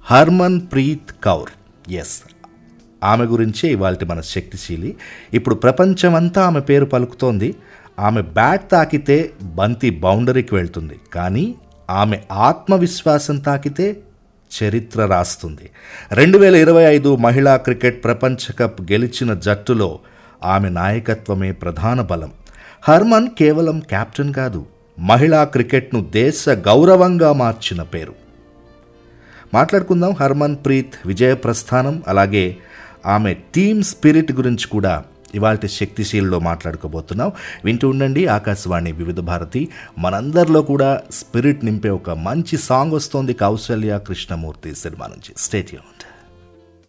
Harman Preet Kaur yes ఆమె గురించే ఇవాళ మన శక్తిశీలి ఇప్పుడు ప్రపంచమంతా ఆమె పేరు పలుకుతోంది ఆమె బ్యాట్ తాకితే బంతి బౌండరీకి వెళ్తుంది కానీ ఆమె ఆత్మవిశ్వాసం తాకితే చరిత్ర రాస్తుంది రెండు వేల ఇరవై ఐదు మహిళా క్రికెట్ ప్రపంచ కప్ గెలిచిన జట్టులో ఆమె నాయకత్వమే ప్రధాన బలం హర్మన్ కేవలం కెప్టెన్ కాదు మహిళా క్రికెట్ను దేశ గౌరవంగా మార్చిన పేరు మాట్లాడుకుందాం హర్మన్ ప్రీత్ విజయ ప్రస్థానం అలాగే ఆమె టీమ్ స్పిరిట్ గురించి కూడా ఇవాళ శక్తిశీల్లో మాట్లాడుకోబోతున్నాం వింటూ ఉండండి ఆకాశవాణి వివిధ భారతి మనందరిలో కూడా స్పిరిట్ నింపే ఒక మంచి సాంగ్ వస్తోంది కౌశల్య కృష్ణమూర్తి సినిమా నుంచి స్టేట్ యూన్